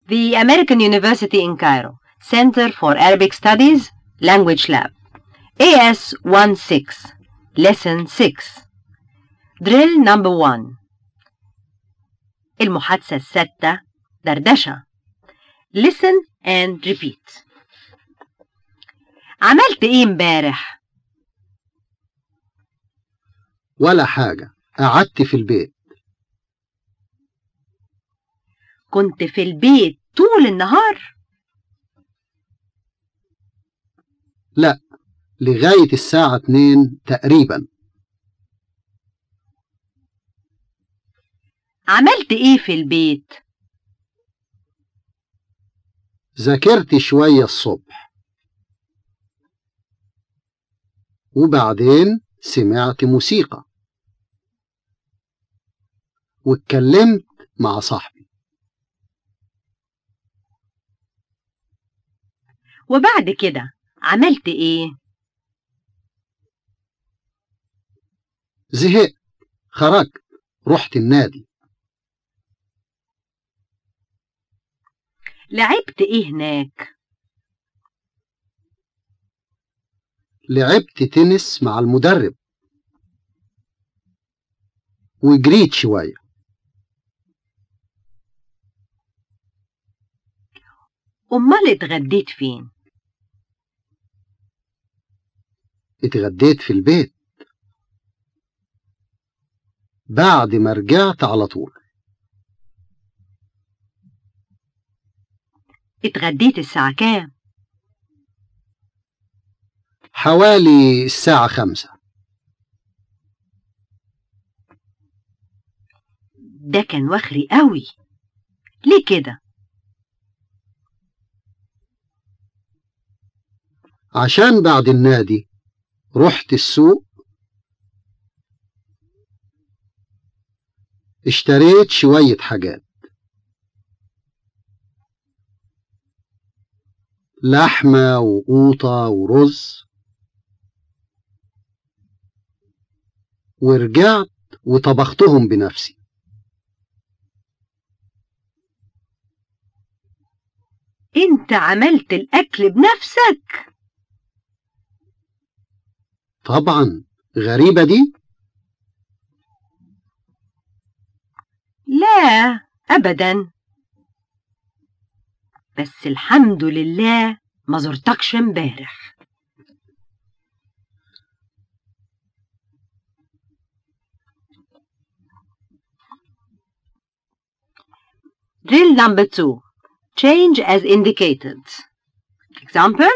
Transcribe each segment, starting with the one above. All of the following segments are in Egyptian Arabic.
The American University in Cairo Center for Arabic Studies Language Lab AS16 Lesson 6 Drill number 1 المحادثة الستة دردشة Listen and repeat عملت ايه امبارح؟ ولا حاجة قعدت في البيت كنت في البيت طول النهار؟ لا لغاية الساعة اتنين تقريبا عملت ايه في البيت؟ ذاكرت شوية الصبح وبعدين سمعت موسيقى واتكلمت مع صاحبي وبعد كده عملت ايه؟ زهقت خرجت رحت النادي لعبت ايه هناك؟ لعبت تنس مع المدرب وجريت شوية امال اتغديت فين؟ اتغديت في البيت بعد ما رجعت على طول اتغديت الساعة كام؟ حوالي الساعة خمسة ده كان وخري قوي ليه كده؟ عشان بعد النادي رحت السوق اشتريت شوية حاجات لحمة وقوطة ورز ورجعت وطبختهم بنفسي انت عملت الاكل بنفسك طبعا غريبة دي لا ابدا بس الحمد لله ما زرتكش امبارح Drill number two. Change as indicated. Example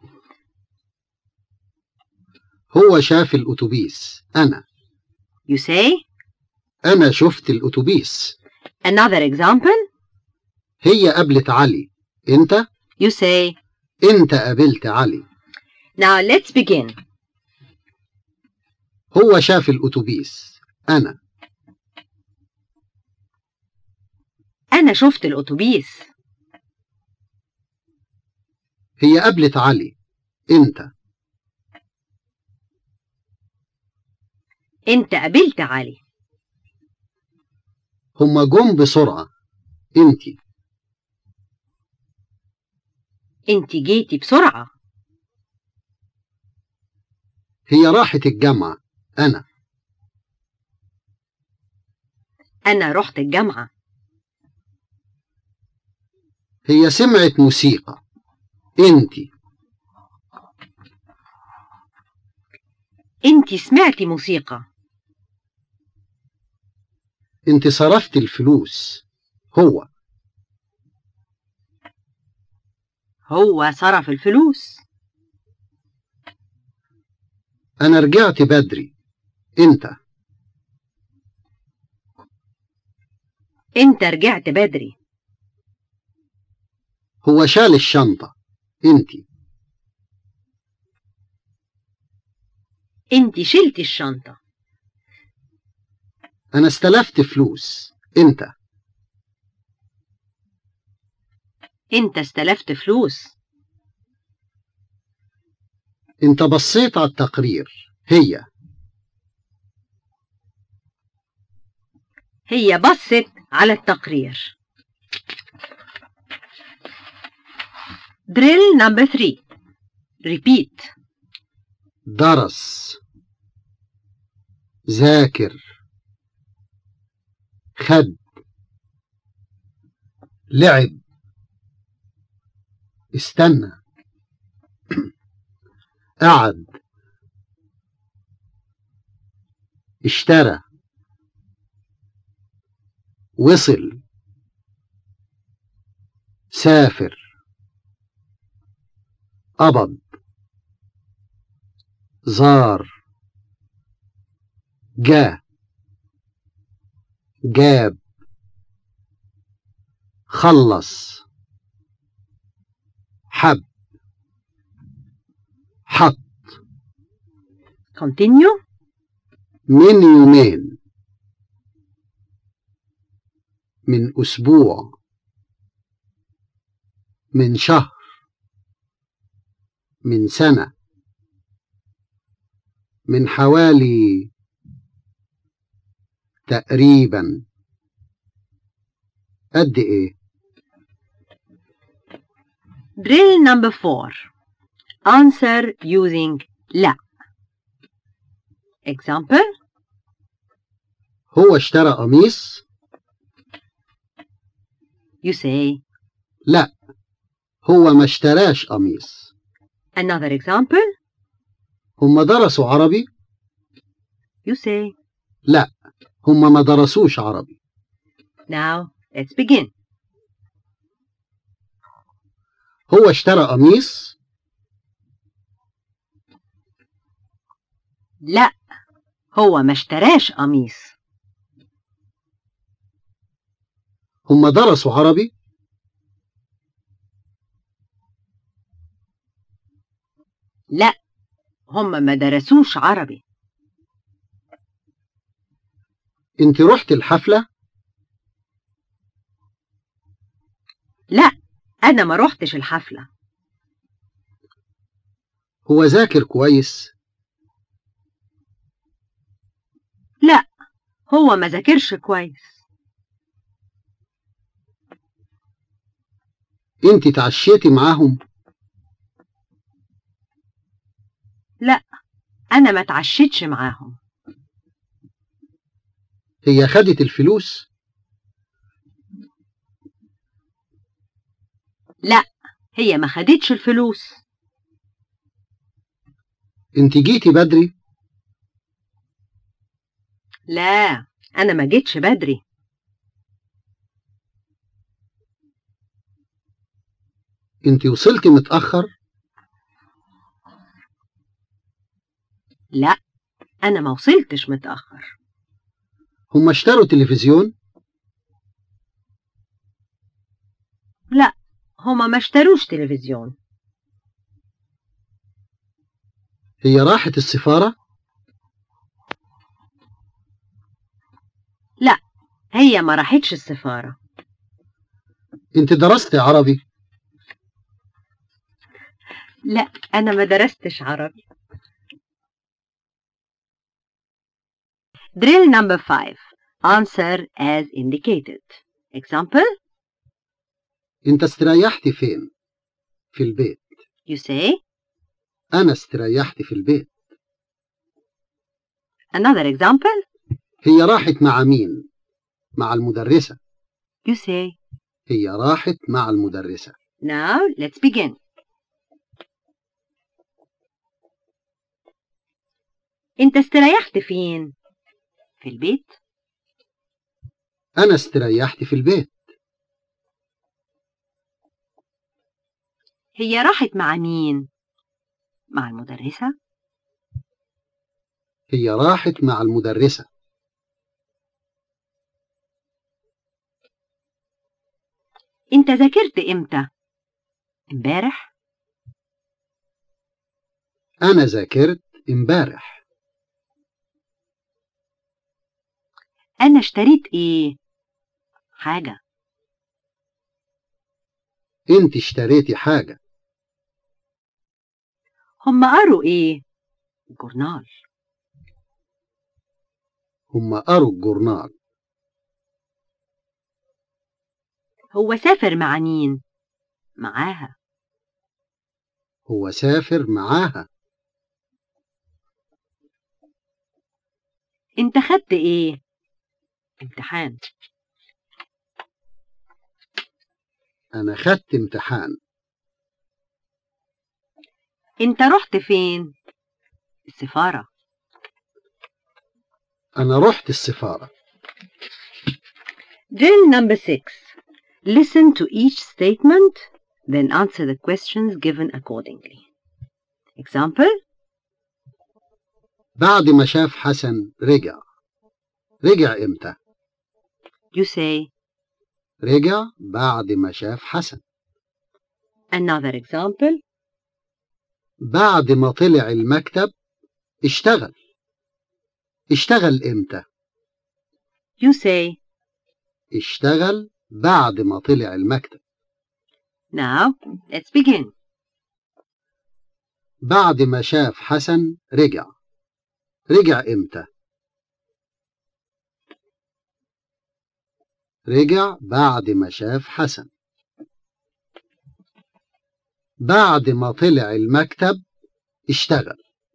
هو شاف الأتوبيس أنا You say أنا شفت الأتوبيس another example هي قابلت علي أنت You say أنت قابلت علي Now let's begin. هو شاف الأتوبيس أنا أنا شفت الأتوبيس هي قابلت علي أنت أنت قابلت علي هما جم بسرعة أنت أنت جيتي بسرعة هي راحت الجامعة أنا أنا رحت الجامعة هي سمعت موسيقى أنت أنت سمعتي موسيقى أنت صرفت الفلوس هو هو صرف الفلوس أنا رجعت بدري أنت أنت رجعت بدري هو شال الشنطة أنت أنت شلتي الشنطة أنا استلفت فلوس أنت أنت استلفت فلوس أنت بصيت على التقرير هي هي بصت على التقرير Drill number three. Repeat. درس ذاكر خد لعب استنى قعد اشترى وصل سافر قبض زار جاء جاب خلص حب حط Continue. من يومين من أسبوع من شهر من سنة من حوالي تقريبا قد إيه Drill number four. Answer using لا. Example. هو اشترى قميص You say. لا هو ما اشتراش قميص Another example. هم درسوا عربي You say. لا هم ما درسوش عربي Now, let's begin. هو اشترى قميص لا هو ما اشتراش قميص هم درسوا عربي لا هم ما درسوش عربي انت رحت الحفلة لا أنا ما روحتش الحفلة هو ذاكر كويس لا هو ما ذاكرش كويس انت تعشيتي معاهم لا أنا ما اتعشيتش معاهم هي خدت الفلوس لا هي ما خدتش الفلوس انت جيتي بدري لا أنا ما جيتش بدري انت وصلتي متأخر لا أنا ما وصلتش متأخر هم اشتروا تلفزيون لا هما ما اشتروش تلفزيون هي راحت السفارة هي ما راحتش السفارة انت درست عربي لا أنا ما درستش عربي Drill number five. Answer as indicated. Example, انت استريحتي فين في البيت you say. انا استريحت في البيت Another example, هي راحت مع مين مع المدرسة you say. هي راحت مع المدرسة Now, let's begin. انت استريحت فين؟ في البيت؟ انا استريحت في البيت هي راحت مع مين؟ مع المدرسة؟ هي راحت مع المدرسة انت ذاكرت امتى؟ امبارح؟ انا ذاكرت امبارح انا اشتريت ايه؟ حاجة انت اشتريتي حاجة هم قروا ايه؟ جورنال هم قروا الجورنال هو سافر مع مين؟ معاها هو سافر معاها انت خدت ايه امتحان أنا خدت امتحان انت رحت فين السفارة أنا رحت السفارة Drill number six. Listen to each statement, then answer the questions given accordingly. Example, بعد ما شاف حسن رجع رجع إمتى؟ you say رجع بعد ما شاف حسن another example, بعد ما طلع المكتب اشتغل اشتغل إمتى؟ you say اشتغل بعد ما طلع المكتب now let's begin. بعد ما شاف حسن رجع رجع إمتى؟ رجع بعد ما شاف حسن بعد ما طلع المكتب اشتغل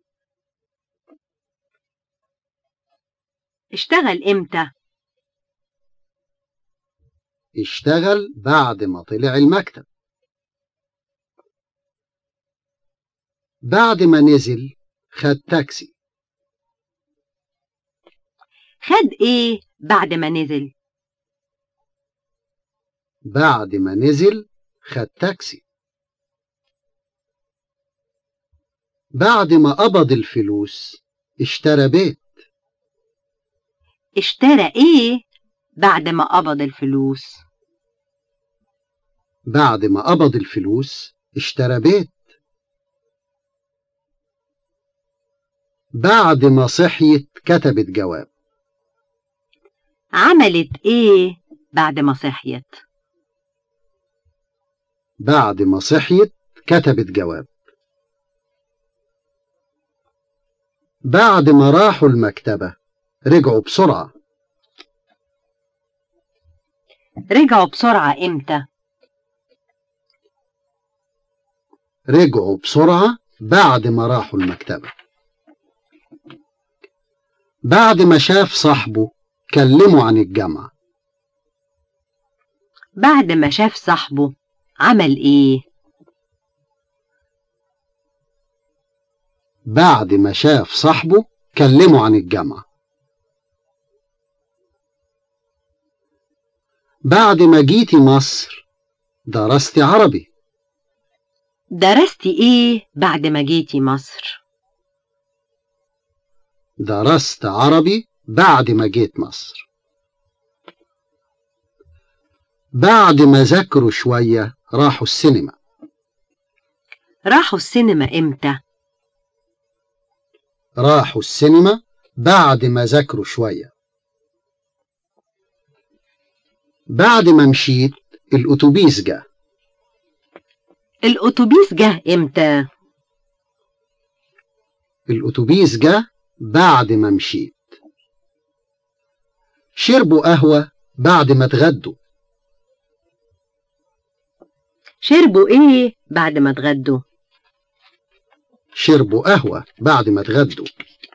اشتغل امتى اشتغل بعد ما طلع المكتب بعد ما نزل خد تاكسي خد ايه بعد ما نزل بعد ما نزل خد تاكسي بعد ما قبض الفلوس اشترى بيت اشترى ايه بعد ما قبض الفلوس بعد ما قبض الفلوس اشترى بيت بعد ما صحيت كتبت جواب عملت ايه بعد ما صحيت بعد ما صحيت كتبت جواب بعد ما راحوا المكتبة رجعوا بسرعة رجعوا بسرعة امتى رجعوا بسرعة بعد ما راحوا المكتبة بعد ما شاف صاحبه كلمه عن الجامعة بعد ما شاف صاحبه عمل ايه بعد ما شاف صاحبه كلمه عن الجامعة بعد ما جيتي مصر درست عربي درستي ايه بعد ما جيتي مصر درست عربي بعد ما جيت مصر بعد ما ذاكروا شوية راحوا السينما راحوا السينما امتى راحوا السينما بعد ما ذاكروا شوية بعد ما مشيت الأتوبيس جه الاتوبيس جه امتى الأتوبيس جه بعد ما مشيت شربوا قهوة بعد ما اتغدوا شربوا ايه بعد ما اتغدوا شربوا قهوة بعد ما اتغدوا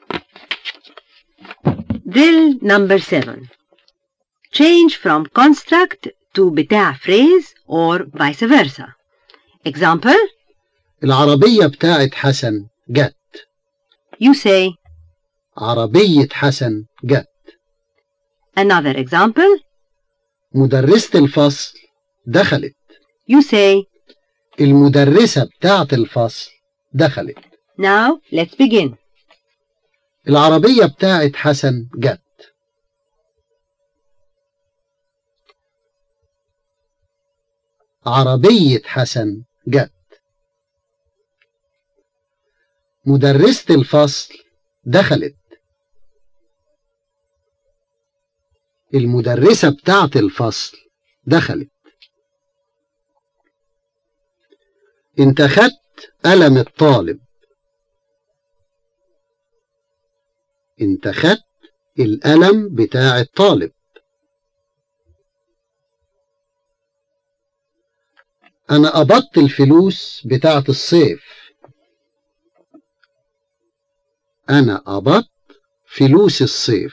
drill number 7 change from construct to بتاع phrase or vice versa example العربية بتاعت حسن جت you say عربية حسن جت another example مدرسة الفصل دخلت you say المدرسة بتاعت الفصل دخلت now let's begin العربية بتاعت حسن جت عربية حسن جت مدرسة الفصل دخلت المدرسة بتاعت الفصل دخلت انت خدت قلم الطالب انت خدت القلم بتاع الطالب انا قبضت الفلوس بتاعت الصيف أنا قبضت فلوس الصيف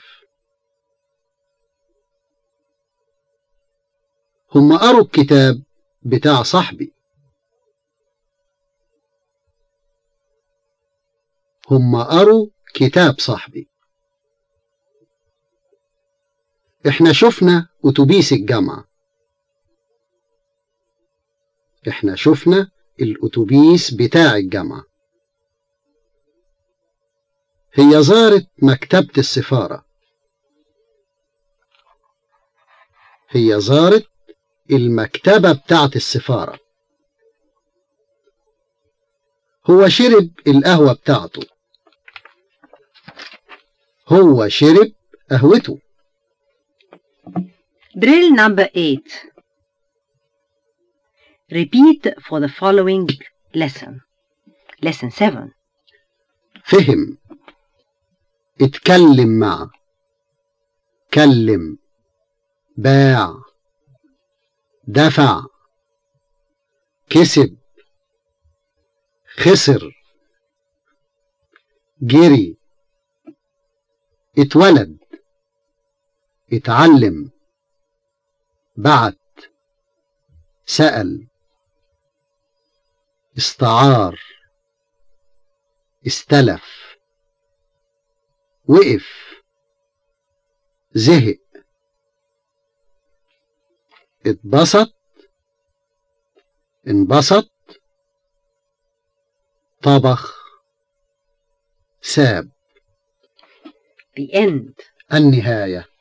هم قروا الكتاب بتاع صاحبي هم قروا كتاب صاحبي احنا شفنا اتوبيس الجامعة احنا شفنا الاتوبيس بتاع الجامعة هي زارت مكتبة السفارة هي زارت المكتبة بتاعت السفارة هو شرب القهوة بتاعته هو شرب قهوته Drill number 8. Repeat for the following lesson. Lesson 7. فهم اتكلم مع كلم باع دفع كسب خسر جري اتولد اتعلم بعت سأل استعار استلف وقف زهق اتبسط انبسط طبخ ساب The end. النهايه